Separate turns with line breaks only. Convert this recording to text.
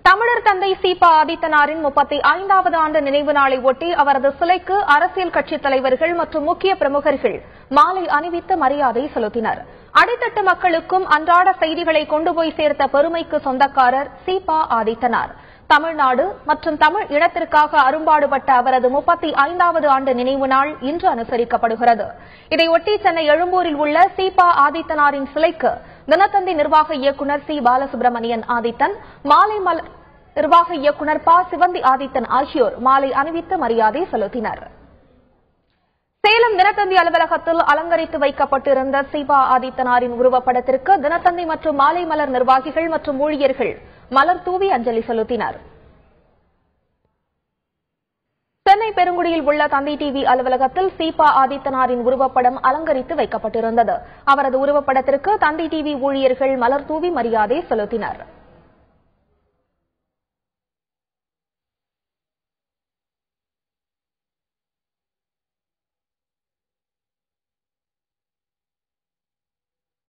தமிழர் தந்தை சீபா ஆதித்தனாரின் முப்பத்தி ஐந்தாவது ஆண்டு நினைவு நாளை ஒட்டி அவரது சிலைக்கு அரசியல் கட்சித் தலைவர்கள் மற்றும் முக்கிய பிரமுகர்கள் மாலை அணிவித்து மரியாதை செலுத்தினர் அடித்தட்டு மக்களுக்கும் அன்றாட செய்திகளை கொண்டு போய் சேர்த்த பெருமைக்கு சொந்தக்காரர் சீபா ஆதித்தனார் தமிழ்நாடு மற்றும் தமிழ் இனத்திற்காக அரும்பாடுபட்ட அவரது முப்பத்தி ஐந்தாவது ஆண்டு நினைவு நாள் இன்று அனுசரிக்கப்படுகிறது இதையொட்டி சென்னை எழும்பூரில் உள்ள சீபா ஆதித்தனாரின் சிலைக்கு தினத்தந்தி நிர்வாக இயக்குநர் சி பாலசுப்ரமணியன் ஆதித்தன் மாலை மலர் நிர்வாக இயக்குநர் ப சிவந்தி ஆதித்தன் ஆகியோர் மாலை அணிவித்து மரியாதை செலுத்தினர் சேலம் தினத்தந்தி அலுவலகத்தில் அலங்கரித்து வைக்கப்பட்டிருந்த சீபா ஆதித்தனாரின் உருவப்படத்திற்கு தினத்தந்தி மற்றும் மாலை மலர் நிர்வாகிகள் மற்றும் ஊழியர்கள் மலர் தூவி அஞ்சலி செலுத்தினர் சென்னை பெருங்குடியில் உள்ள தந்தி டிவி அலுவலகத்தில் சீபா ஆதித்தனாரின் உருவப்படம் அலங்கரித்து வைக்கப்பட்டிருந்தது அவரது உருவப்படத்திற்கு தந்தி டிவி ஊழியர்கள் மலர் தூவி மரியாதை செலுத்தினர்